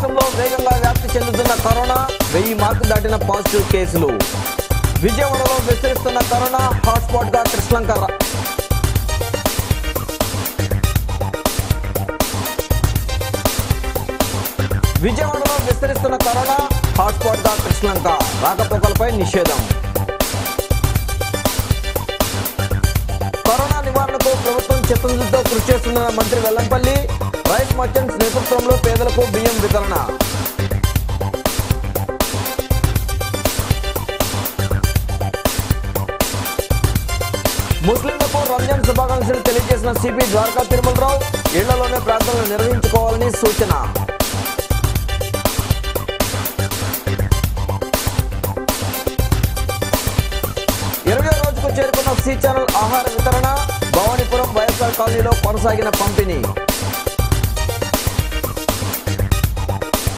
రాష్ట్రంలో వేగంగా వ్యాప్తి చెందుతున్న కరోనా వెయ్యి మార్కు దాటిన పాజిటివ్ కేసులు విజయవాడలో విస్తరిస్తున్న కరోనా హాట్స్పాట్ గా కృష్ణంక రా- విజయవాడలో విస్తరిస్తున్న కరోనా హాట్స్పాట్ గా కృష్ణంక రాకపోకలపై నిషేధం కరోనా నివారణకు ప్రభుత్వం చిత్తశుద్ధితో కృషి చేస్తున్న మంత్రి వెల్లంపల్లి రైస్ మర్చెంట్స్ నేతృత్వంలో పేదలకు బియ్యం వితరణ ముస్లింలకు రంజాన్ శుభాకాంక్షలు తెలియజేసిన సిపి ద్వారకా తిరుమలరావు ఇళ్లలోనే ప్రార్థనలు నిర్వహించుకోవాలని సూచన ఇరవై రోజుకు చేరుకున్న సి ఛానల్ ఆహార వితరణ భవానీపురం వైఎస్ఆర్ కాలనీలో కొనసాగిన పంపిణీ